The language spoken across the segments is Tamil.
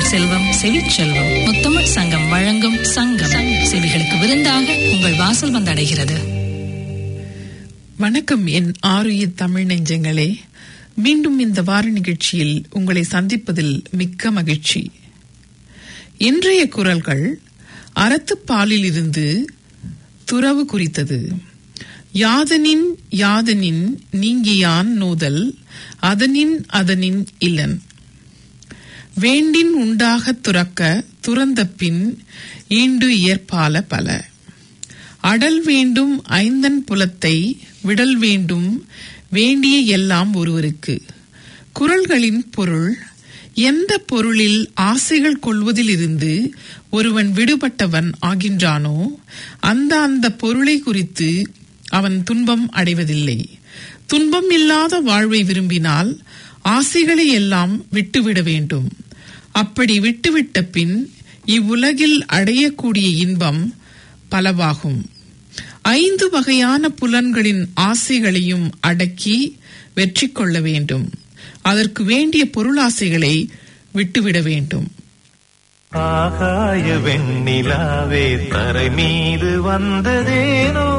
செல்வம் செவிச்செல்வம் முத்தமிழ் சங்கம் வழங்கும் சங்கம் செவிகளுக்கு விருந்தாக உங்கள் வாசல் வந்தடைகிறது வணக்கம் என் ஆறுயிர் தமிழ் நெஞ்சங்களே மீண்டும் இந்த வார நிகழ்ச்சியில் உங்களை சந்திப்பதில் மிக்க மகிழ்ச்சி இன்றைய குரல்கள் அறத்துப்பாலில் இருந்து துறவு குறித்தது யாதனின் யாதனின் நீங்கியான் நோதல் அதனின் அதனின் இல்லன் வேண்டின் உண்டாகத் துறக்க துறந்த பின் ஈண்டு இயற்பால பல அடல் வேண்டும் ஐந்தன் புலத்தை விடல் வேண்டும் வேண்டிய எல்லாம் ஒருவருக்கு குரல்களின் பொருள் எந்த பொருளில் ஆசைகள் கொள்வதிலிருந்து ஒருவன் விடுபட்டவன் ஆகின்றானோ அந்த அந்த பொருளை குறித்து அவன் துன்பம் அடைவதில்லை துன்பம் இல்லாத வாழ்வை விரும்பினால் ஆசைகளை எல்லாம் விட்டுவிட வேண்டும் அப்படி விட்டுவிட்ட பின் இவ்வுலகில் அடையக்கூடிய இன்பம் பலவாகும் ஐந்து வகையான புலன்களின் ஆசைகளையும் அடக்கி வெற்றி கொள்ள வேண்டும் அதற்கு வேண்டிய பொருளாசைகளை விட்டுவிட வேண்டும் ஆகாய வெண்ணிலாவே தரை மீது வந்ததேனோ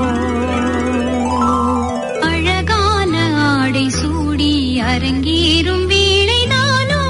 அழகான ஆடை சூடி அரங்கேறும் வேளைதானோ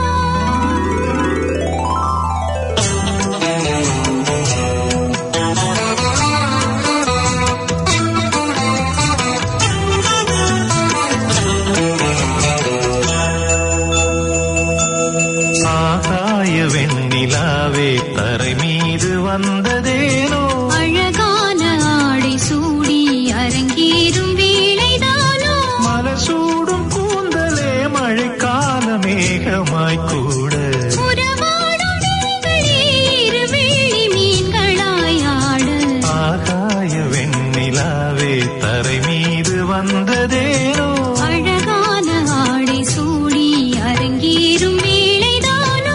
ஆகாய வெண்ணிலாவே தரை மீது வந்ததேனோ அழகான ஆடை சூடி அரங்கேறும் வேளைதானோ மலர் சூடும் கூந்தலே மழைக்கால மேகமாய் கூட உறவாடும் நீங்களே இரு வெள்ளி மீன்களாய் ஆட ஆகாய வெண்ணிலாவே தரை மீது வந்ததேனோ அழகான ஆடை சூடி அரங்கேறும் வேளைதானோ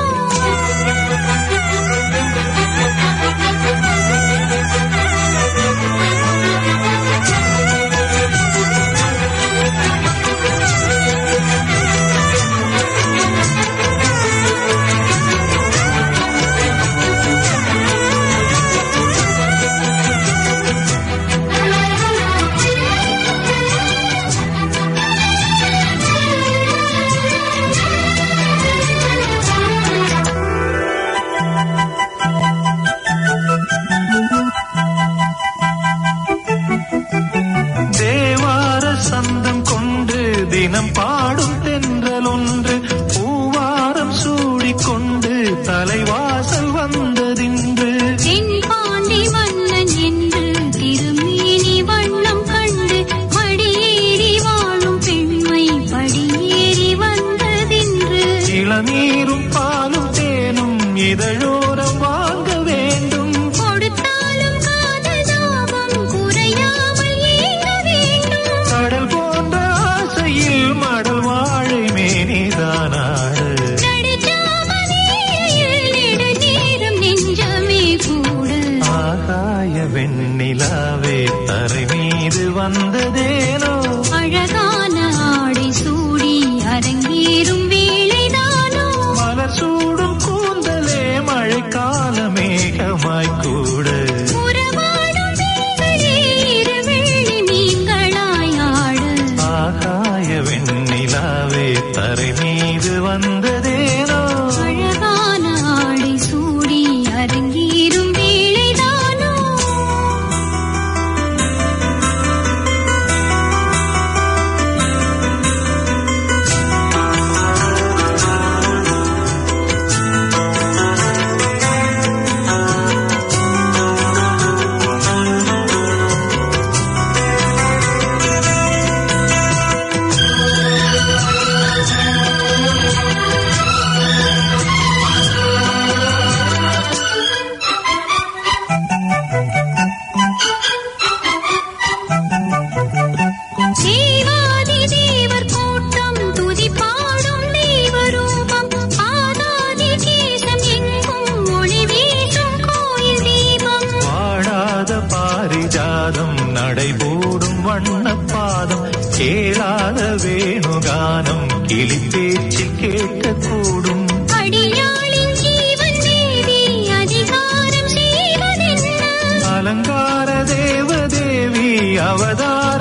தேவார சந்தம் கொண்டு தினம் பாடும் தென்றல் ஒன்று பூவாரம் சூடிக்கொண்டு தலைவாசல் வந்ததின்று தென்பாண்டி மன்னன் என்று திருமேனி வண்ணம் கண்டு மடியேறி வாழும் பெண்மை படியேறி வந்ததின்று இளநீரும் பாலும் தேனும் இதழோரம் வாங்க வேண்டும் கொடுத்தாலும் காதல் தாபம் குறையாமல் ஏங்க வேண்டும் கடல் போன்ற ஆசையில் மடல் வாழை மேனிதானாடு நடுச்சாமணியில் நெடுநேரம் நெஞ்சமே கூட ஆகாய வெண்ணிலாவே தரை மீது வந்ததேனோ அழகான ஆடை சூடி அரங்கேறும் வேளைதானோ மலர் சூடும் கூந்தலே மழைக்கால மேகமாய் கூட உறவாடும் நீங்களே இரு வெள்ளி மீன்களாய் ஆட ஆகாய வெண்ணிலாவே தரை மீது வந்ததேனோ அழகான ஆடை சூடி அரங்கேறும் வேளைதானோ தேவாதி தேவர் கூட்டம் துதி பாடும் தெய்வரூபம் ஆதாதி தேசம் எங்கும் ஒளி வீசும் கோயில் தீபம் வாழாத பாரிஜாதம் நடைபோடும் வண்ணப்பாதம் கேளாத வேணுகானம் கிளி பேச்சில் கேட்கக்கூடும் அடியாளின்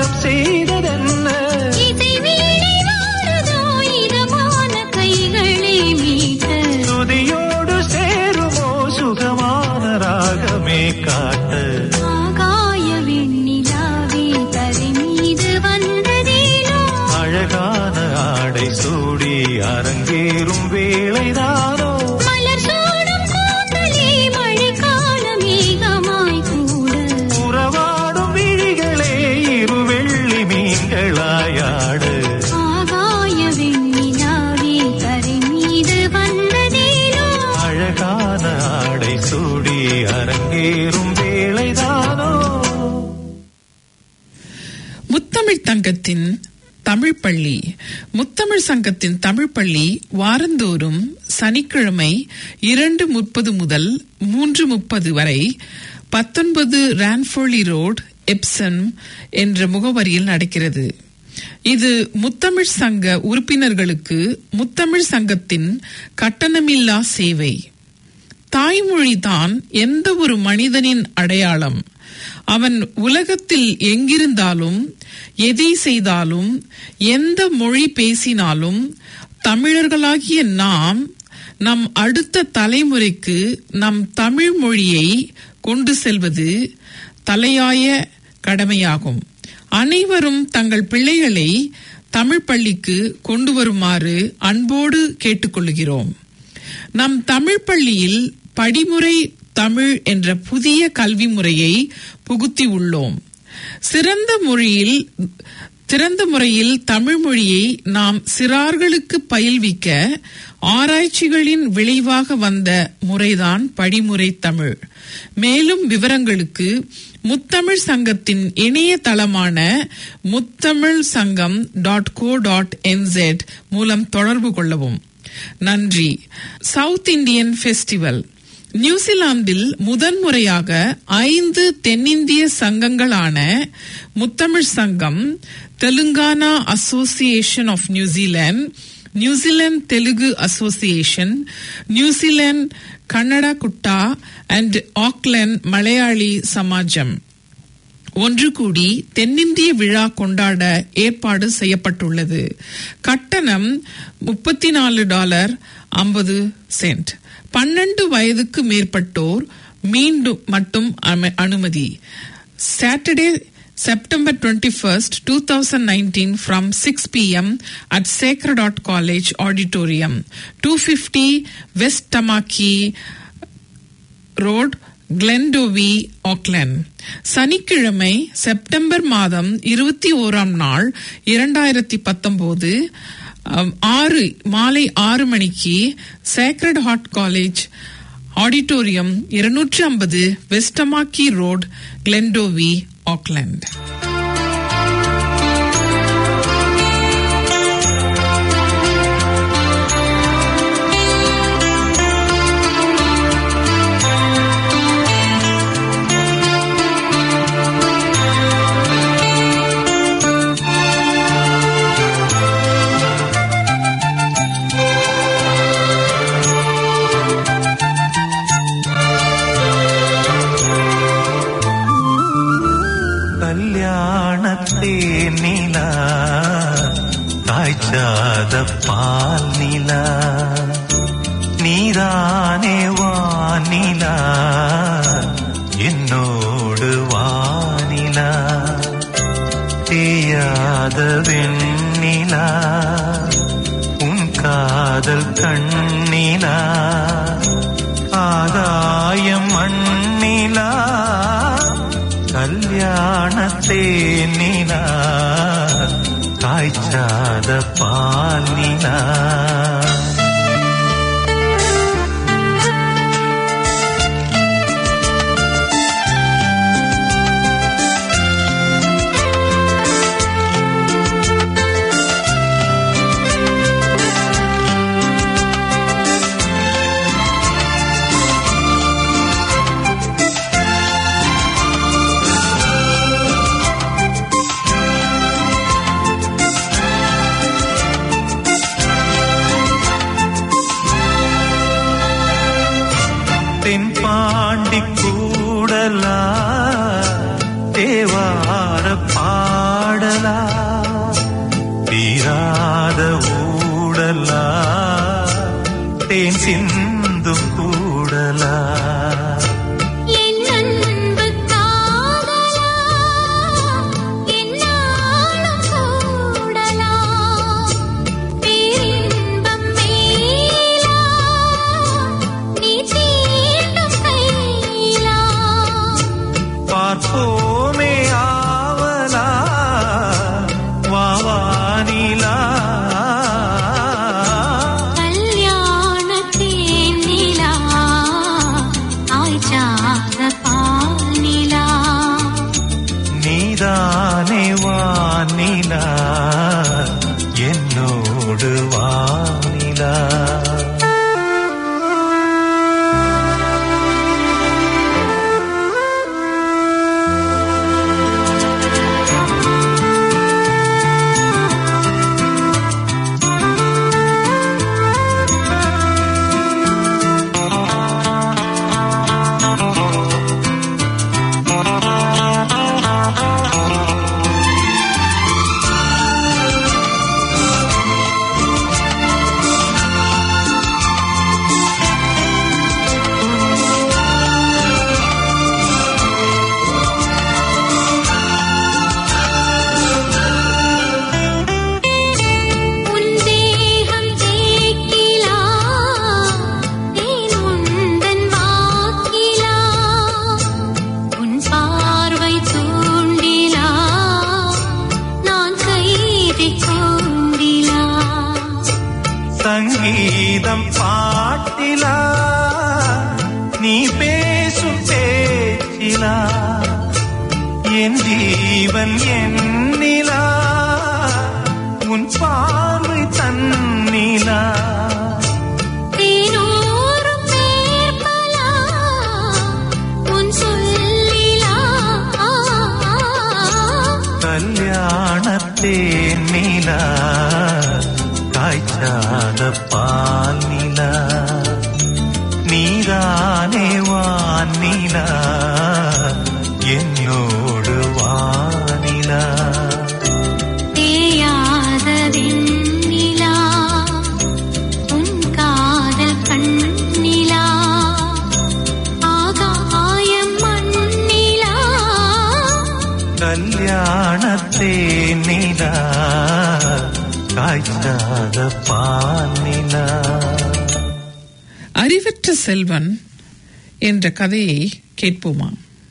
சிங்காரம் செய்ததென்ன இசை வீணை வாருதோ இதமான கைகளை மீட்ட துதியோடு சேருமோ சுகமான ராகமே காட்ட ஆகாய வெண்ணிலாவே தரை மீது வந்ததேனோ அழகான ஆடை சூடி அரங்கேறும் வேளைதானோ மலர் சூடும் கூந்தலே மழைக்கால மேகமாய் கூட உறவாடும் விழிகளே இரு வெள்ளி மீன்களாயாடு ஆகாய வெண்ணிலாவே தரை மீது வந்ததேனோ அழகான ஆடை சூடி அரங்கேறும் வேளைதானோ முத்தமிழ் தங்கத்தின் தமிழ் பள்ளி முத்தமிழ் சங்கத்தின் தமிழ் பள்ளி வாரந்தோறும் சனிக்கிழமை இரண்டு முப்பது முதல் மூன்று முப்பது வரை பத்தொன்பது ரான்ஃபோலி ரோட் எப்சன் என்ற முகவரியில் நடக்கிறது இது முத்தமிழ் சங்க உறுப்பினர்களுக்கு முத்தமிழ் சங்கத்தின் கட்டணமில்லா சேவை தாய்மொழிதான் எந்த ஒரு மனிதனின் அடையாளம் அவன் உலகத்தில் எங்கிருந்தாலும் எதை செய்தாலும் எந்த மொழி பேசினாலும் தமிழர்களாகிய நாம் நம் அடுத்த தலைமுறைக்கு நம் தமிழ் மொழியை கொண்டு செல்வது தலையாய கடமையாகும் அனைவரும் தங்கள் பிள்ளைகளை தமிழ் பள்ளிக்கு கொண்டு வருமாறு அன்போடு கேட்டுக்கொள்கிறோம் நம் தமிழ் பள்ளியில் படிமுறை தமிழ் என்ற புதிய கல்வி முறையை புகுத்தி உள்ளோம் சிறந்த மொழியில் திறந்த முறையில் தமிழ் மொழியை நாம் சிறார்களுக்கு பயில்விக்க ஆராய்ச்சிகளின் விளைவாக வந்த முறைதான் படிமுறை தமிழ் மேலும் விவரங்களுக்கு முத்தமிழ் சங்கத்தின் இணையதளமான முத்தமிழ் சங்கம் டாட் கோ டாட் என்செட் மூலம் தொடர்பு கொள்ளவும் நன்றி சவுத் இந்தியன் ஃபெஸ்டிவல் நியூசிலாந்தில் முதன்முறையாக ஐந்து தென்னிந்திய சங்கங்களான Muthamizh Sangam Telangana association of New Zealand New Zealand Telugu association New Zealand Kannada Koota and Auckland Malayali Samajam ஒன்று கூடி தென்னிந்திய விழா கொண்டாட ஏற்பாடு செய்யப்பட்டுள்ளது கட்டணம் முப்பத்தி நாலு டாலர் ஐம்பது சென்ட் பன்னெண்டு வயதுக்கு மேற்பட்டோர் மீண்டும் மட்டும் அம- அனுமதி Saturday September 21st, 2019 from 6 p.m. at Sacred Heart College Auditorium, 250 West Tamaki road Glendowie Auckland சனிக்கிழமை செப்டம்பர் மாதம் இருபத்தி ஓராம் நாள் இரண்டாயிரத்தி பத்தொன்பது ஆறு மாலை ஆறு மணிக்கு சேக்ரட் ஹார்ட் காலேஜ் ஆடிட்டோரியம் இருநூற்றி ஐம்பது வெஸ்டமாக்கி ரோட் கிளென்டோவி ஆக்லாந்து கல்யாணத்தே நிலா காய்ச்சாத பால் நிலா நீதானே வானிலா என்னோடு வானிலா தேயாத வெண்ணிலா உன் காதல் கண்ணிலா ஆகாயம் மண்ணிலா கல்யாணத்தே நிலா காய்ச்சாத பாலினா தென்பாண்டி கூடலா தேவார பாட சிந்தும் கூடலா என் அன்பு காதலா என்னாலும் கூடலா பேரின்பம் மேலா நீ தீண்டும் கையிலா பார்ப்போமே ஆவலா வாவானிலா கல்யாணத்தேன் நிலா ஆய்ச்சாத பானிலா நீதானே வானிலா என்னோடு வானிலா உன் தேகம் தேக்கிலா தேன் உந்தன் வாக்கிலா உன் பார்வை தூண்டிலா நான் கைதி கூண்டிலா சங்கீதம் பாட்டிலா நீ பேசும் பேச்சிலா என் ஜீவன் எண்ணிலா உன் பார்வை தன்னிலா தேனூரும் மேற்பலா உன் சொல்லிலா கல்யாணத்தே நிலா காய்ச்சாத பால் நிலா நீதானே வானிலா என்னோடு வானிலா தேயாத வெண்ணிலா உன் காதல் கண்ணிலா ஆகாயம் மண்ணிலா கல்யாணத்தே நிலா காய்ச்சாத பால் நிலா அறிவற்ற செல்வன் என்ற கதையை கேட்போமா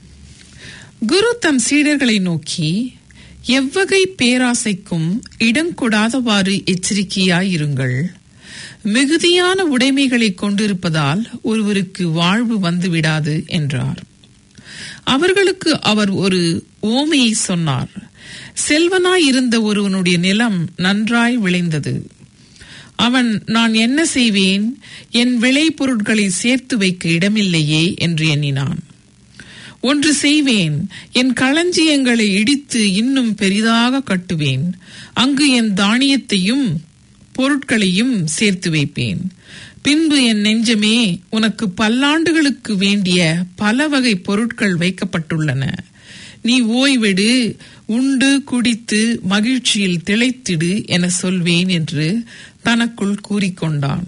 குரு தம் சீடர்களை நோக்கி எவ்வகை பேராசைக்கும் இடங்கொடாதவாறு எச்சரிக்கையாயிருங்கள் மிகுதியான உடைமைகளை கொண்டிருப்பதால் ஒருவருக்கு வாழ்வு வந்துவிடாது என்றார் அவர்களுக்கு அவர் ஒரு ஓமையை சொன்னார் செல்வனாய் இருந்த ஒருவனுடைய நிலம் நன்றாய் விளைந்தது அவன் நான் என்ன செய்வேன் என் விளை பொருட்களை சேர்த்து வைக்க இடமில்லையே என்று எண்ணினான் ஒன்று செய்வேன் என் களஞ்சியங்களை இடித்து இன்னும் பெரிதாக கட்டுவேன் அங்கு என் தானியத்தையும் பொருட்களையும் சேர்த்து வைப்பேன் பின்பு என் நெஞ்சமே உனக்கு பல்லாண்டுகளுக்கு வேண்டிய பல வகை பொருட்கள் வைக்கப்பட்டுள்ளன நீ ஓய்வெடு உண்டு குடித்து மகிழ்ச்சியில் திளைத்திடு என சொல்வேன் என்று தனக்குள் கூறிக்கொண்டான்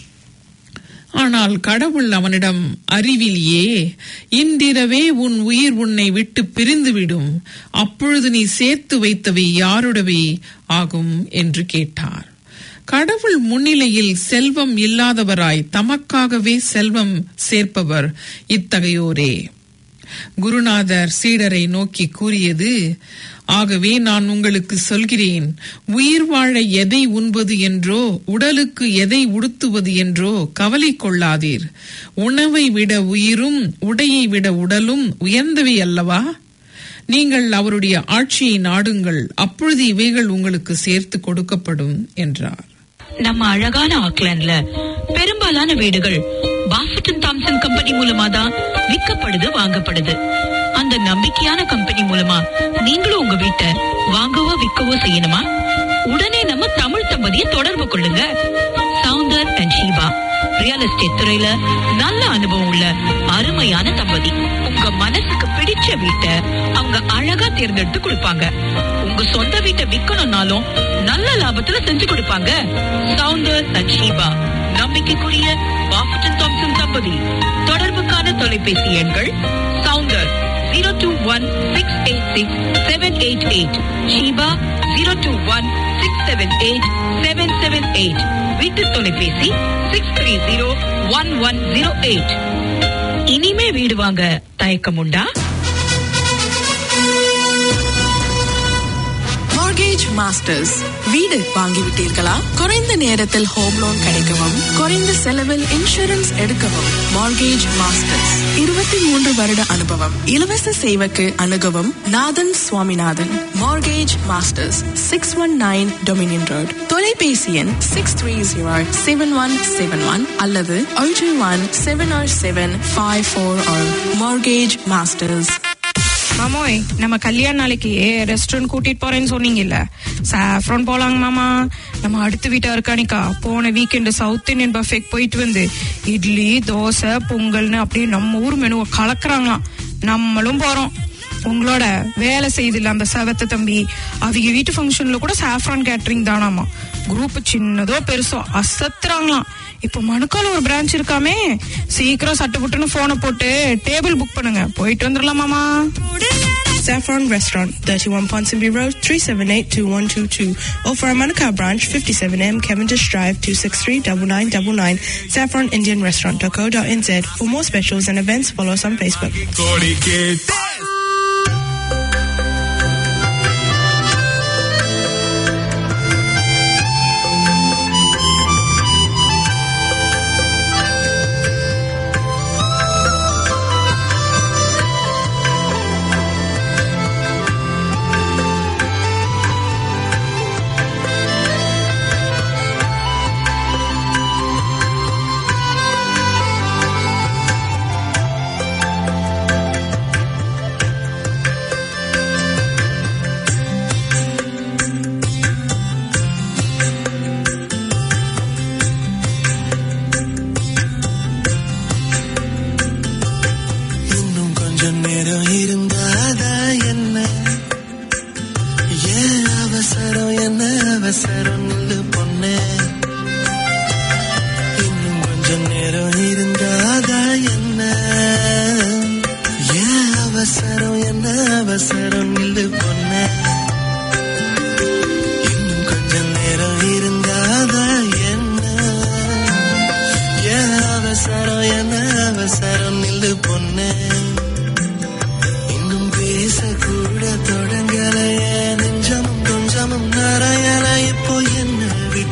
ஆனால் கடவுள் அவனிடம் அறிவிலியே இன்றிரவே உன் உயிர் உன்னை விட்டு பிரிந்துவிடும் அப்பொழுது நீ சேர்த்து வைத்தவை யாருடவே ஆகும் என்று கேட்டார் கடவுள் முன்னிலையில் செல்வம் இல்லாதவராய் தமக்காகவே செல்வம் சேர்ப்பவர் இத்தகையோரே குருநாதர் சீடரை நோக்கி கூறியது ஆகவே நான் உங்களுக்கு சொல்கிறேன் உயிர் வாழ எதை உண்பது என்றோ உடலுக்கு எதை உடுத்துவது என்றோ கவலை கொள்ளாதீர் உணவை விட உயிரும் உடையை விட உடலும் உயர்ந்தவை அல்லவா நீங்கள் அவருடைய ஆட்சியை நாடுங்கள் அப்பொழுது இவைகள் உங்களுக்கு சேர்த்து கொடுக்கப்படும் என்றார் நம்ம அழகான ஆக்லாண்ட்ல பெரும்பாலான வீடுகள் பாஃபட்டன் தாம்சன் கம்பெனி மூலமா தான் விற்கப்படுது வாங்கப்படுது அந்த நம்பிக்கையான கம்பெனி மூலமா நீங்களும் உங்க வீட்டை வாங்கவோ விற்கவோ செய்யணுமா உடனே நம்ம தமிழ் தம்பதியை தொடர்பு கொள்ளுங்க Soundar and Sheeba real estate துறையில நல்ல அனுபவம் உள்ள அருமையான தம்பதி உங்க மனசுக்கு பிடிச்ச வீட்டை அவங்க அழகா தேர்ந்தெடுத்து கொடுப்பாங்க உங்க சொந்த வீட்டை விக்கணும்னாலும் நல்ல லாபத்துல செஞ்சு கொடுப்பாங்க சவுந்தர் அண்ட் ஷீபா நம்பிக்கைக்குரிய பாஃபட்டன் தாம்சன் தம்பதி தொடர்புக்கான தொலைபேசி எண்கள் Soundar zero two one six eight six seven eight eight Sheeba zero two one six seven eight seven seven eight வீட்டு தொலைபேசி six three zero one one zero eight இனிமே வீடு வாங்க தயக்கம் உண்டா மார்கேஜ் மாஸ்டர்ஸ் வீடு வாங்கிவிட்டீர்களா குறைந்த நேரத்தில் ஹோம் லோன் கிடைக்கவும் குறைந்த செலவில் இன்சூரன்ஸ் எடுக்கவும் மார்கேஜ் மாஸ்டர்ஸ் இருபத்தி மூன்று வருட அனுபவம் இலவச சேவைக்கு அணுகவும் Nathan Swaminathan mortgage masters six one nine Dominion road தொலைபேசி எண் six three zero seven one seven one அல்லது ஒன்று one seven seven five four mortgage masters மாமோய் நம்ம கல்யாண நாளைக்கு ரெஸ்டாரண்ட் கூட்டிட்டு போறேன்னு சொன்னீங்கல்ல சாஃப்ரான் போலாங்க மாமா நம்ம அடுத்த வீட்டா இருக்கானிக்கா போன வீக்கெண்டு சவுத் இந்தியன் பஃபேக் போயிட்டு வந்து இட்லி தோசை பொங்கல்னு அப்படியே நம்ம ஊர் மெனுவை கலக்குறாங்களாம் நம்மளும் போறோம் உங்களோட வேலை செய்தில்ல அந்த செவத்த தம்பி அவங்க வீட்டு ஃபங்க்ஷன்ல கூட சாஃப்ரான் கேட்டரிங் தானாமா குரூப் சின்னதோ பெருசோ அசத்துறாங்களாம் இப்போ மணுக்கால ஒரு பிரான்ச் இருக்காமே சீக்கிரம் சட்டு புட்டுன்னு போனை போட்டு டேபிள் புக் பண்ணுங்க போயிட்டு வந்துடலாமாமா Saffron Restaurant, 31 Ponsonby Road, 378-2122. Or for our Manukau branch, 57M Cavendish Drive, 263-9999. SaffronIndianRestaurant.co.nz. For more specials and events, follow us on Facebook. இன்னும் கொஞ்சம் நேரம் இருந்தாதா என்ன ஏன் அவசரம் என்ன அவசரம் நில்லு பொண்ணே இன்னும் கொஞ்சம் நேரம் இருந்தாதா என்ன ஏன் அவசரம் என்ன அவசரம் நில்லு பொண்ணே இன்னும் கொஞ்சம் நேரம் இருந்தாதா என்ன ஏன் அவசரம் என்ன அவசரம் நில்லு பொண்ணு இன்னும் பேசக்கூட தொடங்கலையே நெஞ்சமும் கொஞ்சமும் நிறையல இப்போ என்ன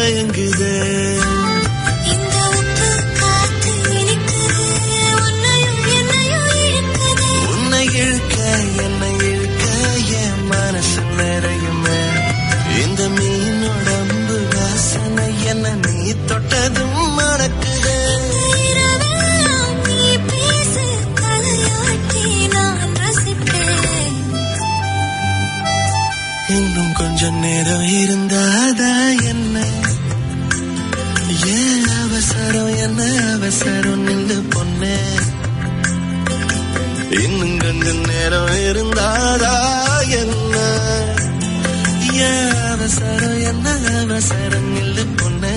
மயங்குது இந்த உப்பு காத்து இனிக்குது உன்னையும் என்னையும் இழுக்குது உன்னை இழுக்க என்னை இழுக்க என் மனசு நிறையுமே இந்த மீனோடம்பு வாசனை என்ன நீ தொட்டதும் மணக்குது இரவெல்லாம் நீ பேசு தலையாட்டி நான் ரசிப்பேன் இன்னும் கொஞ்சம் நேரம் இருந்தாதா என்ன ஏன் அவசரம் என்ன அவசரம் நில்லு பொண்ணே இன்னும் கொஞ்சம் நேரம் இருந்தாதா என்ன ஏன் அவசரம் என்ன அவசரம் நில்லு பொண்ணே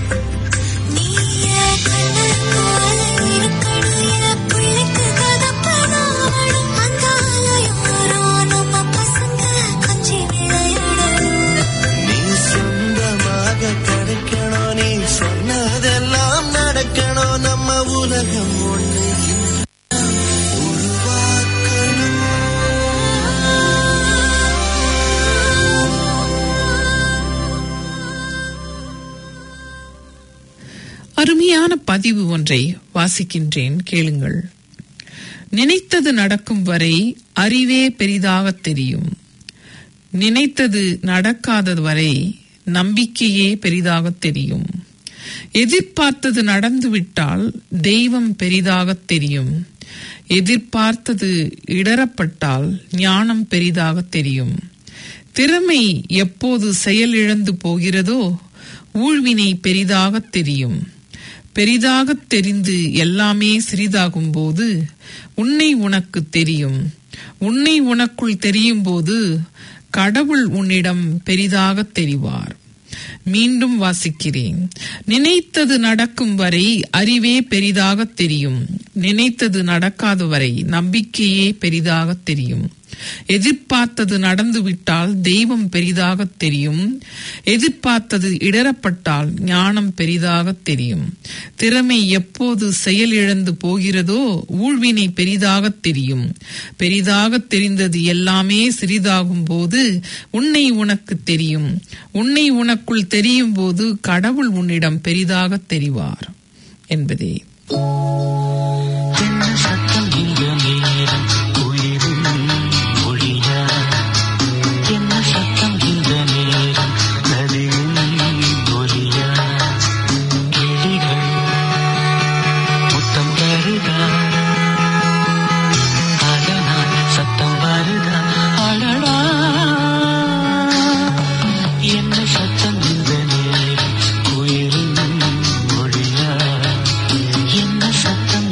நீயே கண்ணன் போல இருக்கணும் என் பிள்ளைக்கு கதப்பனாவணும் அந்த ஆலயோரோ நம்ம பசங்க கொஞ்சி விளையாடணும் நீ சொந்தமாக கிடைக்கணும் நீ சொன்னதெல்லாம் நடக்கணும் நம்ம உலகம் ஒண்ணு உருவாக்கணும் அருமையான பதிவு ஒன்றை வாசிக்கின்றேன் கேளுங்கள் நினைத்தது நடக்கும் வரை அறிவே பெரிதாக தெரியும் நினைத்தது நடக்காதது வரை நம்பிக்கையே பெரிதாக தெரியும் எதிர்பார்த்தது நடந்துவிட்டால் தெய்வம் பெரிதாக தெரியும் எதிர்பார்த்தது இடரப்பட்டால் ஞானம் பெரிதாக தெரியும் திறமை எப்போது செயலிழந்து போகிறதோ ஊழ்வினை பெரிதாக தெரியும் பெரிதாக தெரிந்து எல்லாமே சிறிதாகும் போது உன்னை உனக்கு தெரியும் உன்னை உனக்குள் தெரியும் போது கடவுள் உன்னிடம் பெரிதாக தெரிவார் மீண்டும் வாசிக்கிறேன் நினைத்தது நடக்கும் வரை அறிவே பெரிதாக தெரியும் நினைத்தது நடக்காத வரை நம்பிக்கையே பெரிதாக தெரியும் எதிர்பார்த்தது நடந்துவிட்டால் தெய்வம் பெரிதாக தெரியும் எதிர்பார்த்தது இடரப்பட்டால் ஞானம் பெரிதாக தெரியும் திறமை எப்போது செயலிழந்து போகிறதோ ஊழ்வினை பெரிதாக தெரியும் பெரிதாக தெரிந்தது எல்லாமே சிறிதாகும் போது உன்னை உனக்கு தெரியும் உன்னை உனக்குள் தெரியும் போது கடவுள் உன்னிடம் பெரிதாக தெரிவார் என்பதே என்ன சத்தம் இந்த நேரம் உயிரும் மொழியா என்ன சத்தம் இந்த நேரம் நதியின் ஒலியா கிளிகள் முத்தம் தருதா அதனால் சத்தம் வருதா அடடா என்ன சத்தம் இந்த நேரம் உயிரும் மொழியா என்ன சத்தம்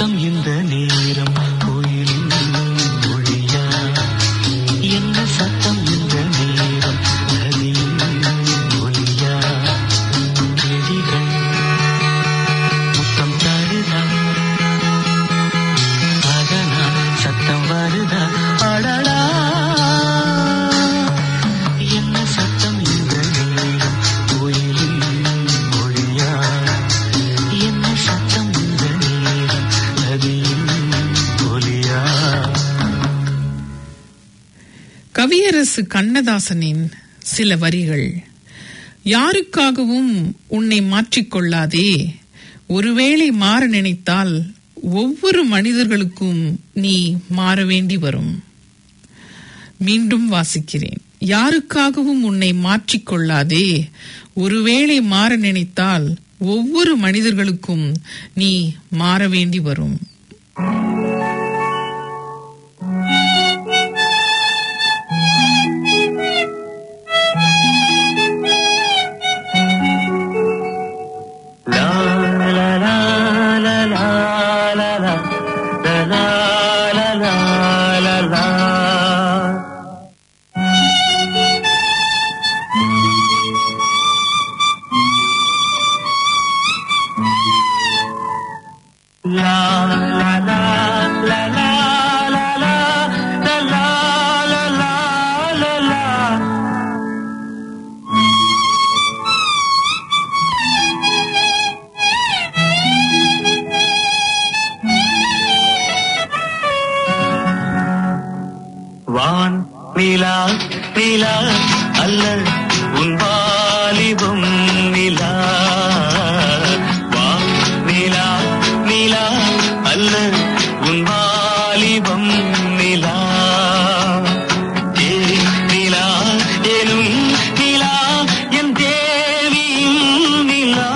சத்தம் இந்த நேரம் கோயிலின் மொழியா என்ன சத்தம் இந்த நேரம் நதியின் ஒலியா கிளிகள் முத்தம் தருதா அதனால் சத்தம் வருதா அடடா என்ன சத்தம் இந்த நேரம் கோயிலின் மொழியா என்ன சத்தம் இந்த நேரம் நதியின் ஒலியா கவியரசு கண்ணதாசனின் சில வரிகள் யாருக்காகவும் உன்னை மாற்றிக்கொள்ளாதே ஒருவேளை மாற நினைத்தால் ஒவ்வொரு மனிதர்களுக்கும் நீ மாற வேண்டி வரும் மீண்டும் வாசிக்கிறேன் யாருக்காகவும் உன்னை மாற்றிக்கொள்ளாதே ஒருவேளை மாற நினைத்தால் ஒவ்வொரு மனிதர்களுக்கும் நீ மாற வேண்டி வரும் La la la la la la la la la la la la la La la la la la la la la la la la la la வான் நிலா நிலா அல்ல உன் வாலிபம் நிலா வான் நிலா நிலா அல்ல உன் வாலிபம் நிலா ஏ நிலா எனும் நிலா என் தேவியின் நிலா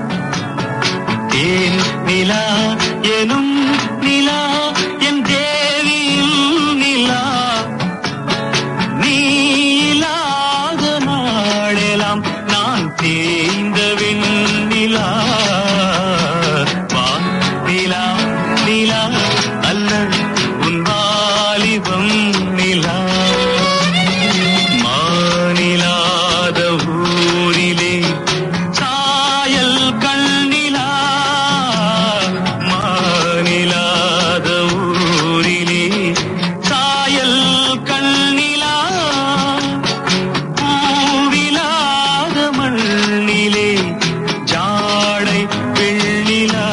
தேன் நிலா எனும் நிலா என் தேவியின் நிலா நீ இல்லாத நாளெல்லாம் நான் தேய்ந்த வெண்ணிலா வா நிலா நிலா அல்ல உன் வாலிபம் நிலா மானிலாத ஊரிலே சாயல் கண்ணிலா மானிலாத ஊரிலே சாயல் கண்ணிலா பூவிலாத மண்ணிலே ஜாடை வெள்ளிலா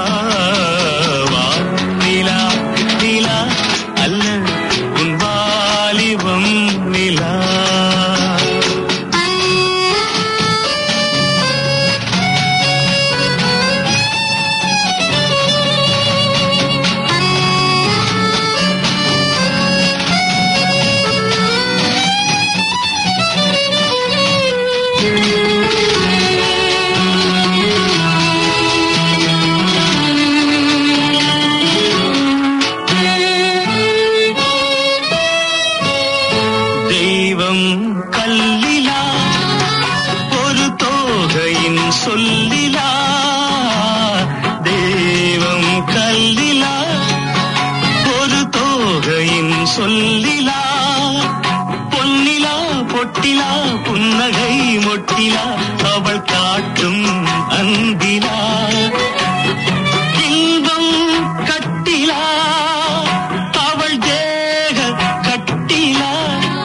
வானிலா நிலா அல்ல உன் வாலிபம் நிலா தெய்வம் கல்லிலா ஒரு தோகையின் சொல்லிலா தெய்வம் கல்லிலா ஒரு தோகையின் சொல்லிலா பொன்னிலா பொட்டிலா புன்னகை மொட்டிலா அவள் காட்டும் அன்பிலா இன்பம் கட்டிலா அவள் தேக கட்டிலா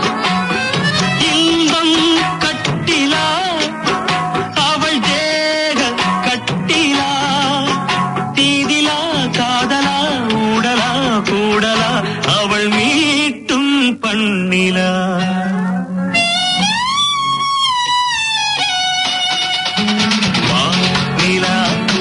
இன்பம் கட்டிலா அவள் தேக கட்டிலா தீதிலா காதலா ஊடலா கூடலா அவள் மீட்டும் பண்ணிலா வா நிலா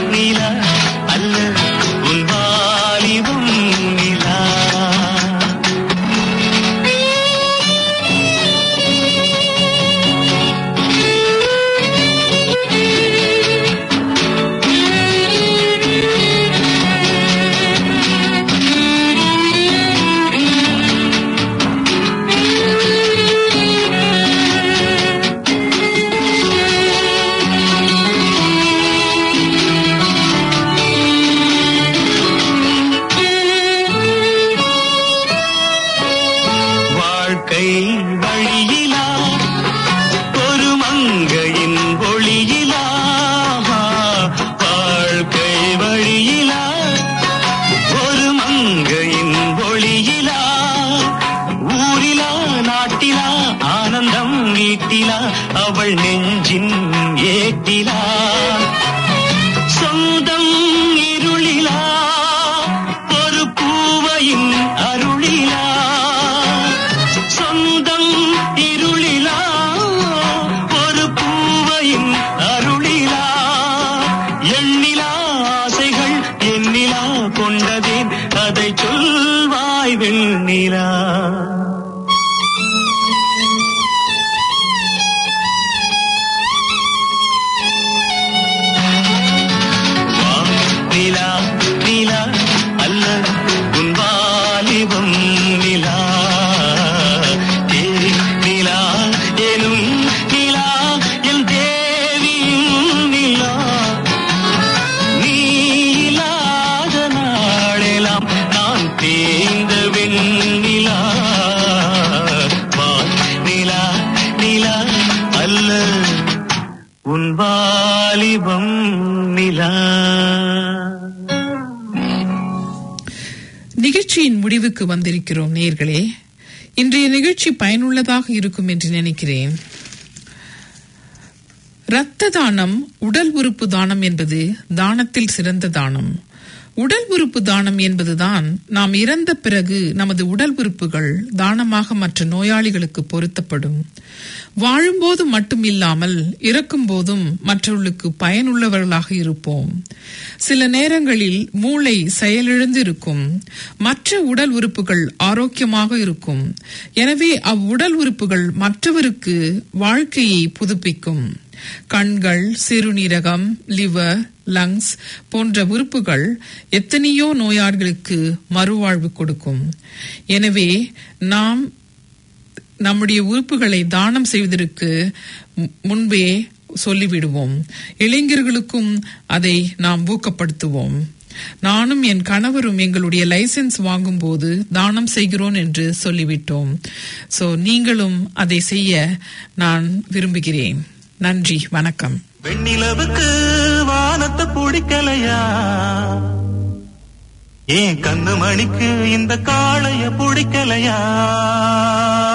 கண்டதேன் அதை சொல்வாய் வெண்ணிலா வா, நிலா நிலா அல்ல உன் வாலிபம் நிலா ஏ நிலா எனும் நிலா என் தேவியும் நிலா நீ இல்லாத நாளெல்லாம் நான் தேய்ந்த வெண்ணிலா வா நிலா நிலா அல்ல உன் வாலிபம் நிலா நிகழ்ச்சியின் முடிவுக்கு வந்திருக்கிறோம் நேர்களே இன்றைய நிகழ்ச்சி பயனுள்ளதாக இருக்கும் என்று நினைக்கிறேன் இரத்த தானம் உடல் உறுப்பு தானம் என்பது தானத்தில் சிறந்த தானம் உடல் உறுப்பு தானம் என்பதுதான் நாம் இறந்த பிறகு நமது உடல் உறுப்புகள் தானமாக மற்ற நோயாளிகளுக்கு பொருத்தப்படும் வாழும்போது மட்டும் இல்லாமல் இறக்கும் போதும் மற்றவர்களுக்கு பயனுள்ளவர்களாக இருப்போம் சில நேரங்களில் மூளை செயலிழந்து இருக்கும் மற்ற உடல் உறுப்புகள் ஆரோக்கியமாக இருக்கும் எனவே அவ்வுடல் உறுப்புகள் மற்றவருக்கு வாழ்க்கையை புதுப்பிக்கும் கண்கள் சிறுநீரகம் லிவர் லங்ஸ் போன்ற உறுப்புகள் எத்தனையோ நோயாளிகளுக்கு மறுவாழ்வு கொடுக்கும் எனவே நாம் நம்முடைய உறுப்புகளை தானம் செய்வதற்கு மு- முன்பே சொல்லிவிடுவோம் இளைஞர்களுக்கும் அதை நாம் ஊக்கப்படுத்துவோம் நானும் என் கணவரும் எங்களுடைய லைசென்ஸ் வாங்கும்போது தானம் செய்கிறோம் என்று சொல்லிவிட்டோம் சோ நீங்களும் அதை செய்ய நான் விரும்புகிறேன் நன்றி வணக்கம் வெண்ணிலவுக்கு வானத்தை பிடிக்கலையா ஏன் கண்ணு மணிக்கு இந்த காளைய பிடிக்கலையா